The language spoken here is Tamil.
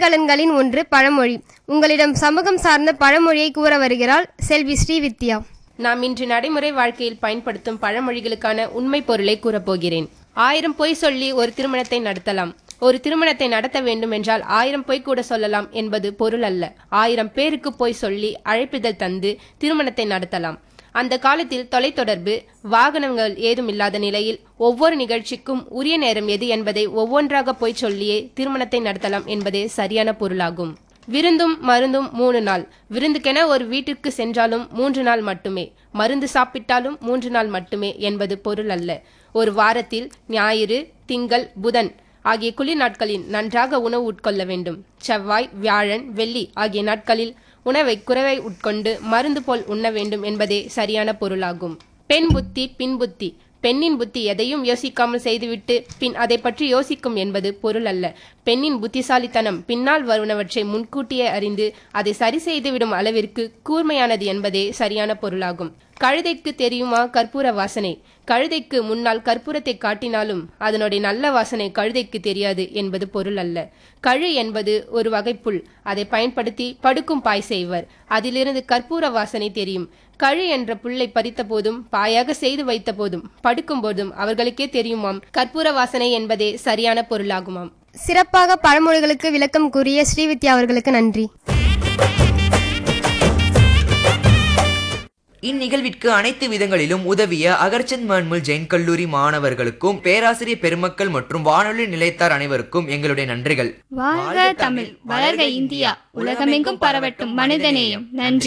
அணிகலன்களின் ஒன்று பழமொழி உங்களிடம் சமூகம் சார்ந்த பழமொழியை கூற வருகிறாள் செல்வி ஸ்ரீவித்யா நாம் இன்று நடைமுறை வாழ்க்கையில் பயன்படுத்தும் பழமொழிகளுக்கான உண்மை பொருளை கூறப்போகிறேன் ஆயிரம் பொய் சொல்லி ஒரு திருமணத்தை நடத்தலாம் ஒரு திருமணத்தை நடத்த வேண்டும் என்றால் ஆயிரம் பொய் கூட சொல்லலாம் என்பது பொருள் அல்ல ஆயிரம் பேருக்கு பொய் சொல்லி அழைப்பிதழ் தந்து திருமணத்தை நடத்தலாம் அந்த காலத்தில் தொலைத்தொடர்பு வாகனங்கள் ஏதும் இல்லாத நிலையில் ஒவ்வொரு நிகழ்ச்சிக்கும் உரிய நேரம் எது என்பதை ஒவ்வொன்றாக போய் சொல்லியே திருமணத்தை நடத்தலாம் என்பதே சரியான பொருளாகும் விருந்தும் மருந்தும் மூணு நாள் விருந்துக்கென ஒரு வீட்டிற்கு சென்றாலும் மூன்று நாள் மட்டுமே மருந்து சாப்பிட்டாலும் மூன்று நாள் மட்டுமே என்பது பொருள் அல்ல ஒரு வாரத்தில் ஞாயிறு திங்கள் புதன் ஆகிய குளிர் நாட்களில் நன்றாக உணவு உட்கொள்ள வேண்டும் செவ்வாய் வியாழன் வெள்ளி ஆகிய நாட்களில் உணவை குறைவை உட்கொண்டு மருந்து போல் உண்ண வேண்டும் என்பதே சரியான பொருளாகும் பெண் புத்தி பின் புத்தி பெண்ணின் புத்தி எதையும் யோசிக்காமல் செய்துவிட்டு பின் அதை பற்றி யோசிக்கும் என்பது பொருள் அல்ல பெண்ணின் புத்திசாலித்தனம் பின்னால் வருவனவற்றை முன்கூட்டியே அறிந்து அதை சரி செய்துவிடும் அளவிற்கு கூர்மையானது என்பதே சரியான பொருளாகும் கழுதைக்கு தெரியுமா கற்பூர வாசனை கழுதைக்கு முன்னால் கற்பூரத்தை காட்டினாலும் அதனுடைய நல்ல வாசனை கழுதைக்கு தெரியாது என்பது பொருள் அல்ல கழு என்பது ஒரு வகை புல் அதை பயன்படுத்தி படுக்கும் பாய் செய்வர் அதிலிருந்து கற்பூர வாசனை தெரியும் கழு என்ற புல்லை பறித்த போதும் பாயாக செய்து வைத்த போதும் படுக்கும் போதும் அவர்களுக்கே தெரியுமாம் கற்பூர வாசனை என்பதே சரியான பொருளாகுமாம் சிறப்பாக பழமொழிகளுக்கு விளக்கம் கூறிய ஸ்ரீவித்யா அவர்களுக்கு நன்றி இந்நிகழ்விற்கு அனைத்து விதங்களிலும் உதவிய அகர்ச்சந்த் மன்முல் ஜெயின் கல்லூரி மாணவர்களுக்கும் பேராசிரியர் பெருமக்கள் மற்றும் வானொலி நிலையத்தார் அனைவருக்கும் எங்களுடைய நன்றிகள் வாழ்க தமிழ் வளர்க இந்தியா உலகமெங்கும் பரவட்டும் மனிதநேயம் நன்றி